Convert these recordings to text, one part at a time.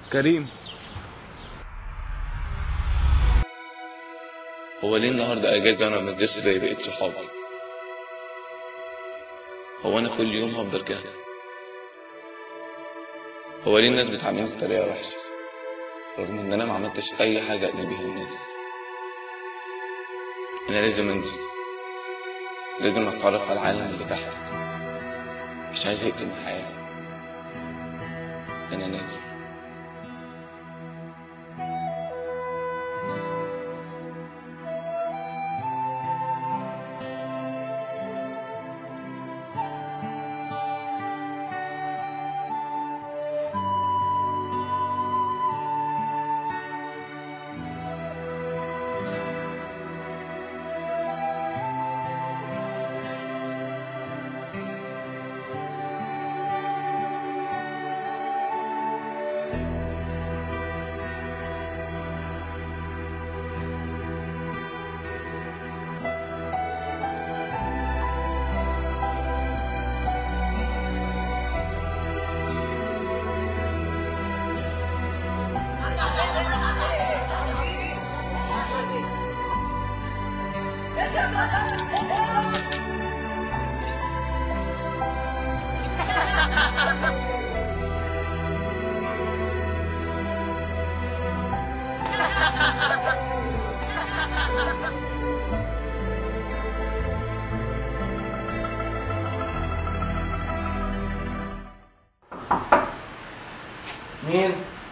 كريم هو ليه النهارده اجازه وانا مدرسه زي بقيت صحابي هو انا كل يوم هفضل كده هو ليه الناس بتعاملني بطريقه وحشه رغم ان انا ما عملتش اي حاجه اذي بيها الناس انا لازم انزل لازم اتعرف على العالم اللي تحت مش عايز زهقت من حياتي انا نازل مين؟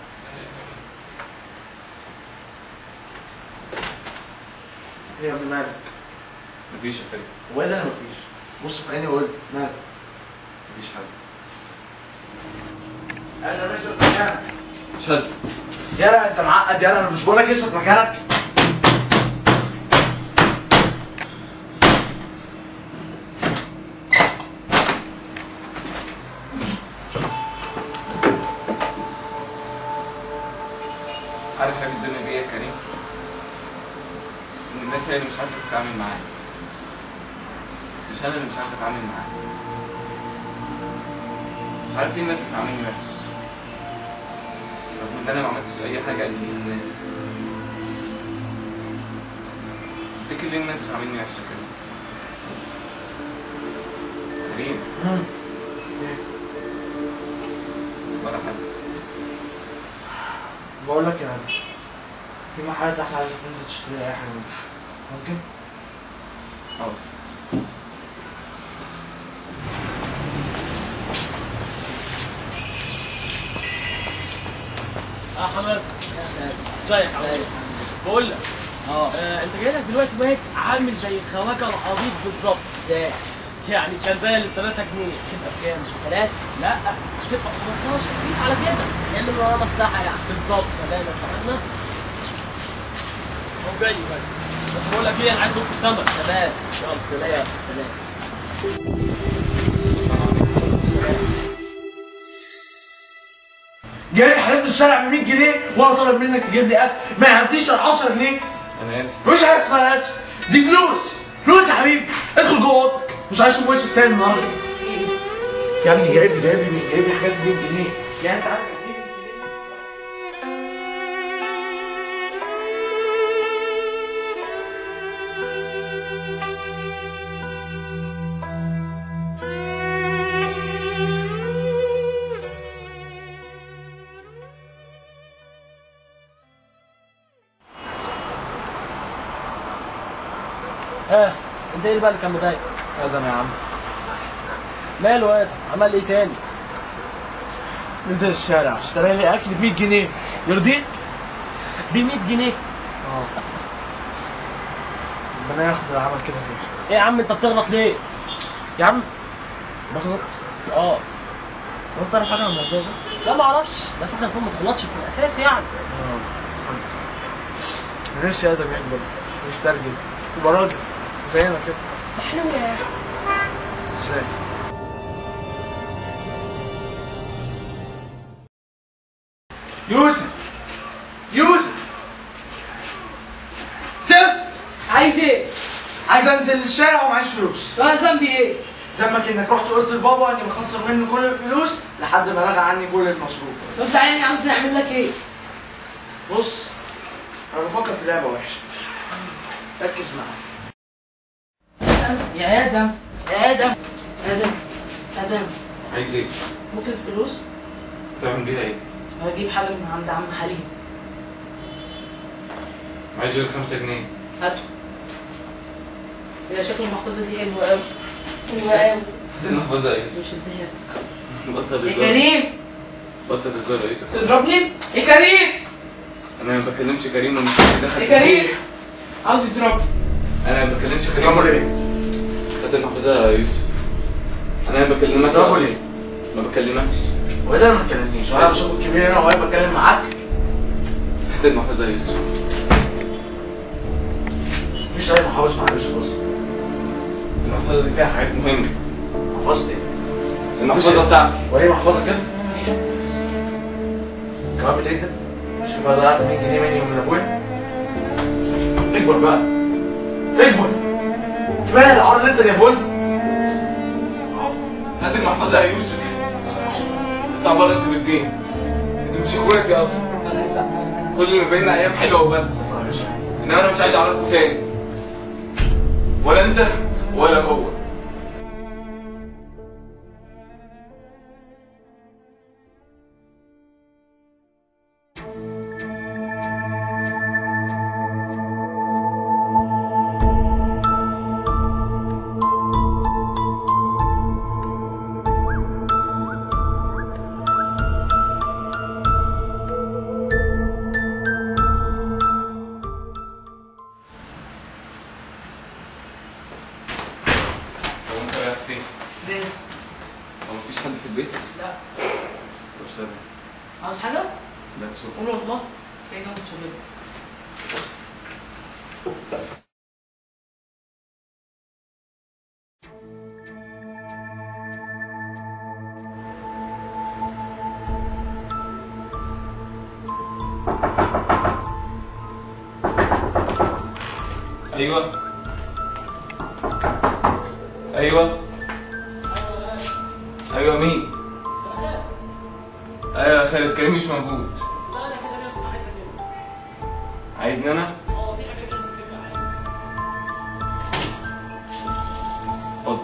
ايه يا ابني مالك؟ مفيش يا كريم هو ايه اللي انا مفيش؟ بص في عيني وقول لي، مالك؟ مفيش حاجه انا ماشي في مكانك شد يلا انت معقد يلا انا مش بقول لك اثبت مكانك عارف حاجة الدنيا دي إيه يا كريم؟ إن الناس هي اللي مش عارفة تتعامل معايا مش أنا اللي مش عارف أتعامل معاها مش عارف ليه الناس بتعاملني وحش رغم إن أنا ما عملتش أي حاجة أذي بيها الناس تفتكر ليه الناس بتعاملني وحش يا كريم؟ كريم مم. ايه؟ ولا حاجة بقول لك يا ابني في محل تحت عايزك تنزل تشتري اي حاجه منه ممكن؟ أه اه حماد ازيك يا عم بقول لك اه آه انت جاي لك دلوقتي بايك عامل زي الخواجه العبيط بالظبط ازاي؟ يعني كان زي اللي ب 3 جنيه تبقى بكام؟ ثلاثة؟ لا هتبقى 15 قيس على كده نعمل وراه مصلحة يعني بالظبط تمام يا صاحبي احنا هو جاي جاي بس بقول لك ايه انا عايز نص الثمن تمام يلا سلام سلام السلام عليكم سلام جاي حبيب من الشارع ب 100 جنيه وانا طالب منك تجيب لي اكل ما يعديش ال 10 جنيه أنا آسف مش اسف انا اسف دي فلوس فلوس يا حبيبي ادخل جوه اوضتك مش عايز اشوف وشك تاني النهارده يا ابني جايب لي جايب لي جايب لي حاجات ب 100 جنيه يعني انت عارف قد إيه 100 جنيه؟ ها انت ايه اللي بقى اللي كان مضايقك ادم يا عم ماله يا عمل ايه تاني نزل الشارع اشترى لي اكل ب 100 جنيه يرضيك؟ ب 100 جنيه اه ربنا ياخد اللي عمل كده فيك ايه يا عم انت بتغلط ليه يا عم بغلط اه هو تعرف حاجه عن الموضوع ده؟ لا ما اعرفش بس احنا المفروض ما تغلطش في الاساس يعني اه عندك حق. انا نفسي ادم يكبر ويسترجل يبقى راجل زينا كده محلو يا اخي ازاي؟ يوسف يوسف سيب عايز ايه؟ عايز انزل الشارع ومعيش فلوس وانا ذنبي ايه؟ ذنبك انك رحت قلت لبابا اني بخسر منه كل الفلوس لحد ما لغى عني كل المصروف طب تعالى عاوز نعمل لك ايه؟ بص انا بفكر في لعبه وحشه ركز معايا يا ادم يا ادم ادم ادم عايز ايه؟ ممكن فلوس؟ تعمل بيها ايه؟ هجيب حاجه من عند عم حليم عايز لك 5 جنيه هاته اذا شكل المحفظه دي حلوه قوي حلوه قوي هات المحفظة يا يوسف مش اديها بطل يا هزار كريم بطل هزار يا يوسف تضربني يا كريم انا ما بكلمش كريم ومش داخل يا كريم عاوز يضربني انا ما بكلمش كريم اضربه ليه؟ هات المحفظة يا يوسف انا ما بكلمكش اضربه أصلاً. ليه؟ ما بكلمكش وإيه ده ما تكلمنيش وانا بشوفك كبير هنا وواقف بتكلم معاك هات المحفظة يا يوسف مفيش اي محافظ مع يوسف بص المحفظة دي فيها حاجات مهمة محفظتي ايه؟ المحفظة بتاعتي وهي محفظه كده؟ كمان بتكذب؟ شوف انا ضيعت 100 جنيه مني ومن ابويا اكبر بقى اكبر كفايه العار اللي انت جايبه لي هات المحفظة يا يوسف انت عبارة انت بالدين انت مش اخواتي اصلا انا يسامحك كل اللي بينا ايام حلوة وبس انما انا مش عايز اعرفكم تاني ولا انت ولا هو هو انت رايح فين؟ ليه؟ هو مفيش حد في البيت؟ لا طب سلام عاوز حاجه؟ لا شكرا قول والله كده جنب شغلك ايوه ايوه ايوه مين؟ ايوه يا خالد كريم مش موجود عايزني انا؟ اتفضل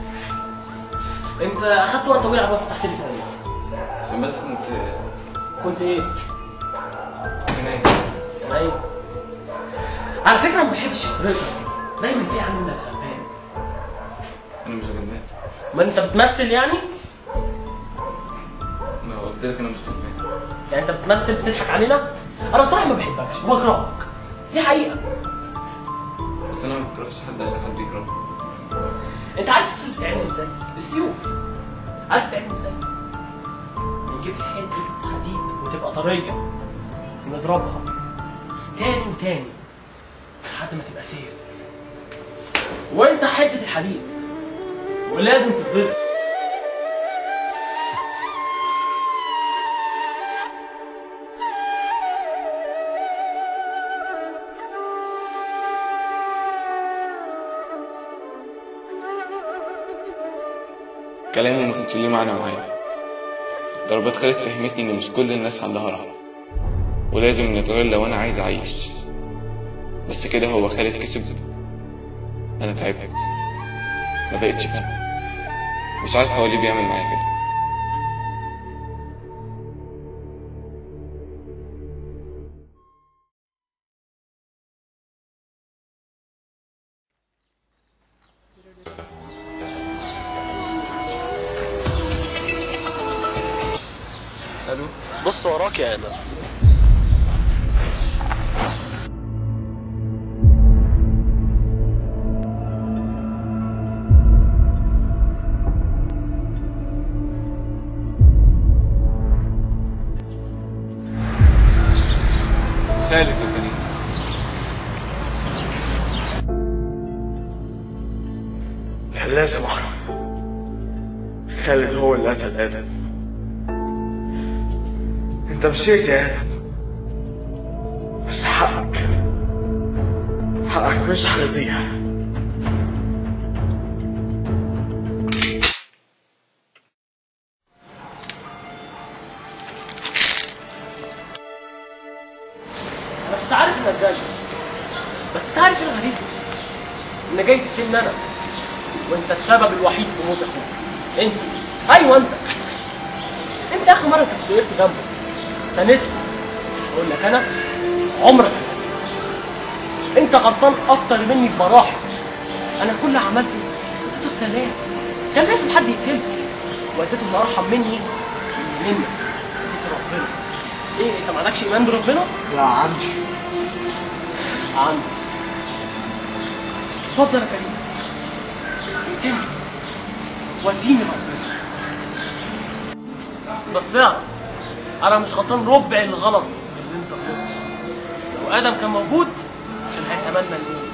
انت اخدت وقت طويل عبال فتحت لي كلام عشان بس كنت كنت ايه؟ هناك نايم على فكره ما بحبش شخصيتك دايما في عنك غبان انا مش غلبان ما انت بتمثل يعني؟ ما قلت لك انا مش غلبان يعني انت بتمثل بتضحك علينا؟ انا بصراحه ما بحبكش وبكرهك دي حقيقه بس انا ما بكرهش حد عشان حد يكرهني انت عارف السيوف بتتعمل ازاي؟ السيوف عارف بتتعمل ازاي؟ بنجيب حته حديد وتبقى طريه نضربها تاني وتاني لحد ما تبقى سيف وانت حته الحديد ولازم تتضرب كلامه ما كانش ليه معنى معايا ضربات خالد فهمتني ان مش كل الناس عندها رحمة ولازم نتغير لو انا عايز اعيش بس كده هو خالد كسب انا تعبت ما بقتش فاهم مش عارف هو ليه بيعمل معايا كده الو بص وراك يا ادم خالد يا كريم كان لازم اعرف خالد هو اللي قتل ادم انت مشيت يا ادم بس حقك حقك مش هيضيع ان جاي تقتلني انا وانت السبب الوحيد في موت اخوك انت ايوه انت انت اخر مره كنت وقفت جنبه ساندته اقول لك انا عمرك ما كنت. انت غلطان اكتر مني بمراحل انا كل اللي عملته اديته السلام كان لازم حد يقتله واديته اللي ارحم مني من منك اديته ربنا ايه انت ما عندكش ايمان بربنا؟ لا عندي عندي اتفضل يا كريم اقتلني وديني ربنا بس اعرف انا مش غلطان ربع الغلط اللي انت غلطته لو ادم كان موجود كان هيتمنى الموت